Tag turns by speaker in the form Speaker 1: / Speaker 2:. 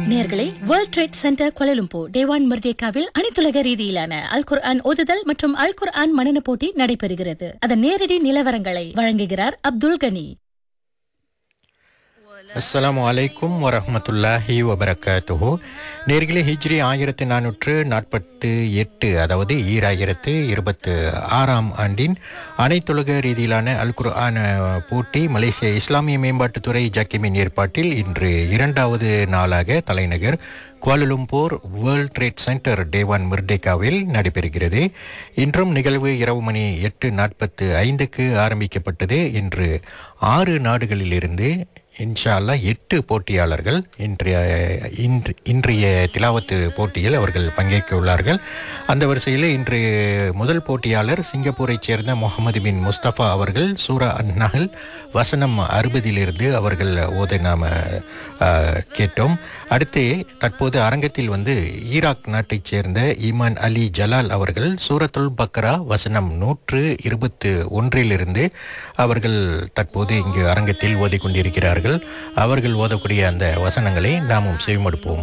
Speaker 1: நேர்களை world trade centre Kuala Lumpur Dewan மர்டேக்காவில் அனைத்துலக ரீதியிலான அல் குர்ஆன் ஓதுதல் மற்றும் அல் குர்ஆன் மனன போட்டி நடைபெறுகிறது அதன் நேரடி நிலவரங்களை வழங்குகிறார் அப்துல் கனி
Speaker 2: அஸ்ஸலாமு அலைக்கும் வரஹ்மத்துல்லாஹி வபரகாத்துஹு நேர்களே ஹிஜ்ரி ஆயிரத்தி நானூற்று நாற்பத்து எட்டு அதாவது ஈராயிரத்து இருபத்து ஆறாம் ஆண்டின் அனைத்துலக ரீதியிலான அல் குர்ஆன் போட்டி மலேசிய இஸ்லாமிய மேம்பாட்டுத்துறை ஜக்கிமின் ஏற்பாட்டில் இன்று இரண்டாவது நாளாக தலைநகர் Kuala Lumpur world trade centre Dewan மிர்டேக்காவில் நடைபெறுகிறது இன்றும் நிகழ்வு இரவு மணி எட்டு நாற்பத்து ஐந்துக்கு ஆரம்பிக்கப்பட்டது இன்று ஆறு நாடுகளிலிருந்து இன்ஷா அல்லாஹ் எட்டு போட்டியாளர்கள் இன்றைய இன்று இன்றைய திலாவத்து போட்டியில் அவர்கள் பங்கேற்க உள்ளார்கள் அந்த வரிசையில் இன்று முதல் போட்டியாளர் சிங்கப்பூரைச் சேர்ந்த முகமது பின் முஸ்தபா அவர்கள் சூரா அந்நகல் வசனம் அறுபதிலிருந்து அவர்கள் ஓத நாம் கேட்டோம் அடுத்து தற்போது அரங்கத்தில் வந்து ஈராக் நாட்டைச் சேர்ந்த ஈமான் அலி ஜலால் அவர்கள் சூரத்துல் பக்ரா வசனம் நூற்று இருபத்து ஒன்றிலிருந்து அவர்கள் தற்போது இங்கு அரங்கத்தில் ஓதிக் கொண்டிருக்கிறார்கள் அவர்கள் ஓதக்கூடிய அந்த வசனங்களை நாமும் செவிமடுப்போம்